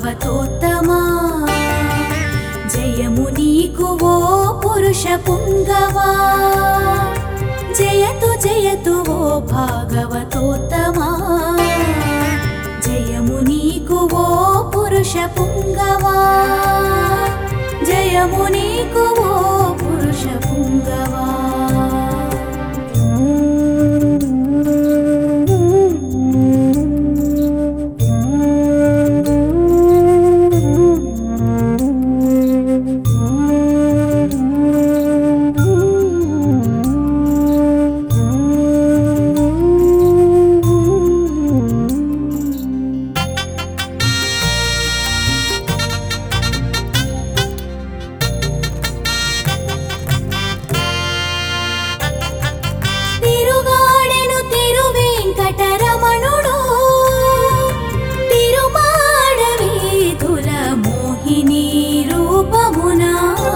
భాగవతోత్తమా జయము నీకు ఓ పురుష పుంగవా జయతు జయతు ఓ భాగవతోత్తమా జయము నీకు ఓ పురుష పుంగవా జయము నీకు ఓ పురుష పుంగవా తిరుగాడెను తిరువెంకటరమణుడు తిరుమాడ వీధుల మోహిని రూపమునా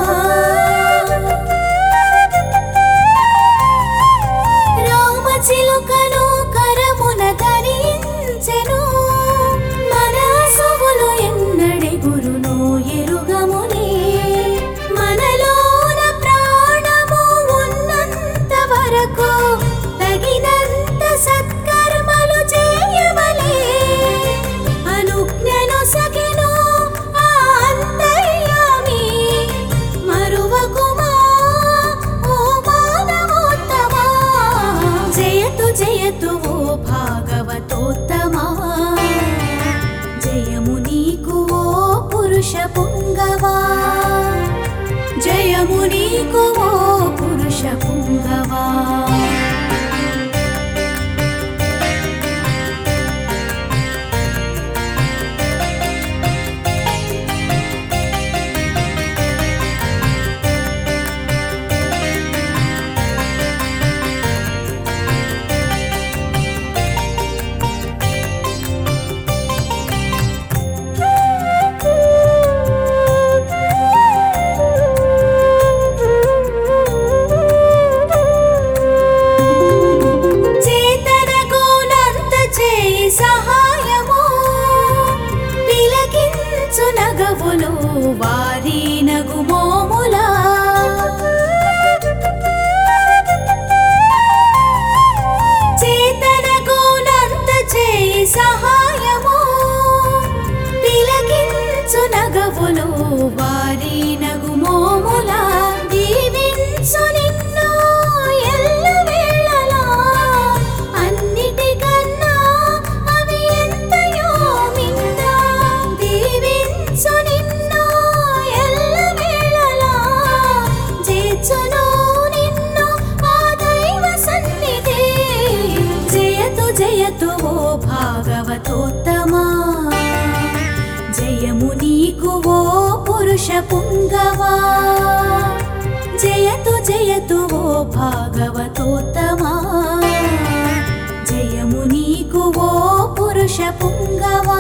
రామచిలుకను కరమున ధరించెను మనసువులు ఎన్నడి గురును ఎరుగమునే మనలోన ప్రాణము ఉన్నంత వరకు తగినంత సత్కర్మలు చేయవలే అనుజ్ఞను సగిను ఆ అంతర్యామి మరువకుమా ఓ మానవోత్తమా జయతు జయతు ఓ భాగవతోత్తమా జయము నీకు ఓ పురుష పుంగవా జయము నీకు ఓ పురుష పుంగవా చేతనకునంత చేయి సహాయము పిలకించు నగవులు వారి నగుమోములా చేతనకునంత చేయి సహాయము పిలకించు నగవులు వారి నగుమోములా దీవించు నిన్ను ఎల్లవేళలా అన్నిటికన్నా అవి ఎంతయో మిన్న దీవించు నిన్ను ఎల్లవేళలా చేర్చును నిన్ను ఆ దైవ సన్నిధి జయతు జయతు ఓ భాగవతోత్తమా జయము నీకు ఓ పురుష పుంగవా జయతు జయతు ఓ భాగవతోత్తమా జయము నీకు ఓ పురుష పుంగవా